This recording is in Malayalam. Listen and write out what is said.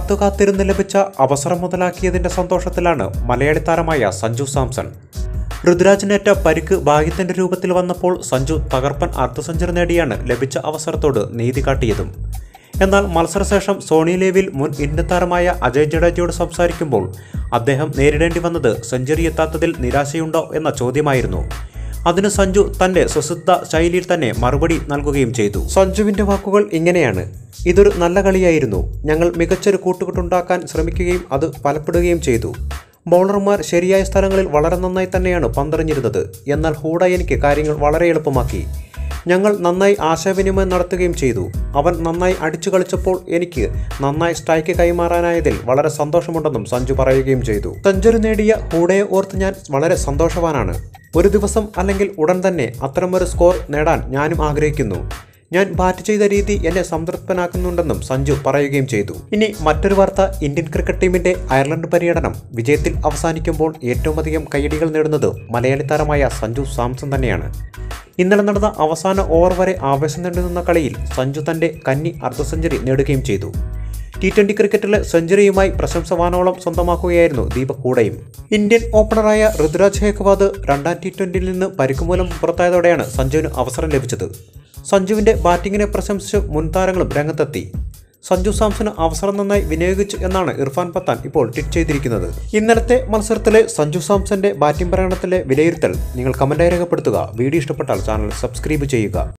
കാത്തുകാത്തിരുന്ന് ലഭിച്ച അവസരം മുതലാക്കിയതിന്റെ സന്തോഷത്തിലാണ് മലയാളി താരമായ സഞ്ജു സാംസൺ ഋതുരാജിനേറ്റ പരിക്ക് ഭാഗ്യത്തിന്റെ രൂപത്തിൽ വന്നപ്പോൾ സഞ്ജു തകർപ്പൻ അർദ്ധ സെഞ്ചുറി നേടിയാണ് ലഭിച്ച അവസരത്തോട് നീതി കാട്ടിയതും എന്നാൽ മത്സരശേഷം സോണി ലേവിൽ മുൻ ഇന്ത്യൻ താരമായ അജയ് ജഡേജയോട് സംസാരിക്കുമ്പോൾ അദ്ദേഹം നേരിടേണ്ടി വന്നത് സെഞ്ചുറി എത്താത്തതിൽ നിരാശയുണ്ടോ എന്ന ചോദ്യമായിരുന്നു അതിന് സഞ്ജു തന്റെ സ്വസിദ്ധ ശൈലിയിൽ തന്നെ മറുപടി നൽകുകയും ചെയ്തു സഞ്ജുവിന്റെ വാക്കുകൾ ഇങ്ങനെയാണ് ഇതൊരു നല്ല കളിയായിരുന്നു ഞങ്ങൾ മികച്ചൊരു കൂട്ടുകെട്ടുണ്ടാക്കാൻ ശ്രമിക്കുകയും അത് ഫലപ്പെടുകയും ചെയ്തു ബൗളർമാർ ശരിയായ സ്ഥലങ്ങളിൽ വളരെ നന്നായി തന്നെയാണ് പന്തെറിഞ്ഞിരുന്നത് എന്നാൽ ഹൂഡ എനിക്ക് കാര്യങ്ങൾ വളരെ എളുപ്പമാക്കി ഞങ്ങൾ നന്നായി ആശയവിനിമയം നടത്തുകയും ചെയ്തു അവൻ നന്നായി അടിച്ചു കളിച്ചപ്പോൾ എനിക്ക് നന്നായി സ്ട്രൈക്ക് കൈമാറാനായതിൽ വളരെ സന്തോഷമുണ്ടെന്നും സഞ്ജു പറയുകയും ചെയ്തു സെഞ്ചുറി നേടിയ ഹൂഡയെ ഓർത്ത് ഞാൻ വളരെ സന്തോഷവാനാണ് ഒരു ദിവസം അല്ലെങ്കിൽ ഉടൻ തന്നെ അത്തരമൊരു സ്കോർ നേടാൻ ഞാനും ആഗ്രഹിക്കുന്നു ഞാൻ ബാറ്റ് ചെയ്ത രീതി എന്നെ സംതൃപ്തനാക്കുന്നുണ്ടെന്നും സഞ്ജു പറയുകയും ചെയ്തു ഇനി മറ്റൊരു വാർത്ത ഇന്ത്യൻ ക്രിക്കറ്റ് ടീമിന്റെ അയർലൻഡ് പര്യടനം വിജയത്തിൽ അവസാനിക്കുമ്പോൾ ഏറ്റവും അധികം കയ്യടികൾ നേടുന്നത് മലയാളി താരമായ സഞ്ജു സാംസൺ തന്നെയാണ് ഇന്നലെ നടന്ന അവസാന ഓവർ വരെ ആവേശം നീണ്ടുനിന്ന കളിയിൽ സഞ്ജു തന്റെ കന്നി അർദ്ധ സെഞ്ചുറി നേടുകയും ചെയ്തു ടി ട്വന്റി ക്രിക്കറ്റിലെ സെഞ്ചുറിയുമായി പ്രശംസ വാനോളം സ്വന്തമാക്കുകയായിരുന്നു ദീപക് കൂടയും ഇന്ത്യൻ ഓപ്പണറായ ഋതുരാജ് ഹേക്വാദ് രണ്ടാം ടി ട്വന്റിയിൽ നിന്ന് പരിക്കുമൂലം പുറത്തായതോടെയാണ് സഞ്ജുവിന് അവസരം ലഭിച്ചത് സഞ്ജുവിന്റെ ബാറ്റിങ്ങിനെ പ്രശംസിച്ച് മുൻ താരങ്ങളും രംഗത്തെത്തി സഞ്ജു സാംസന് അവസരം നന്നായി വിനിയോഗിച്ചു എന്നാണ് ഇർഫാൻ പത്താൻ ഇപ്പോൾ ട്വീറ്റ് ചെയ്തിരിക്കുന്നത് ഇന്നലത്തെ മത്സരത്തിലെ സഞ്ജു സാംസന്റെ ബാറ്റിംഗ് പ്രകടനത്തിലെ വിലയിരുത്തൽ നിങ്ങൾ കമന്റായി രേഖപ്പെടുത്തുക വീഡിയോ ഇഷ്ടപ്പെട്ടാൽ ചാനൽ സബ്സ്ക്രൈബ് ചെയ്യുക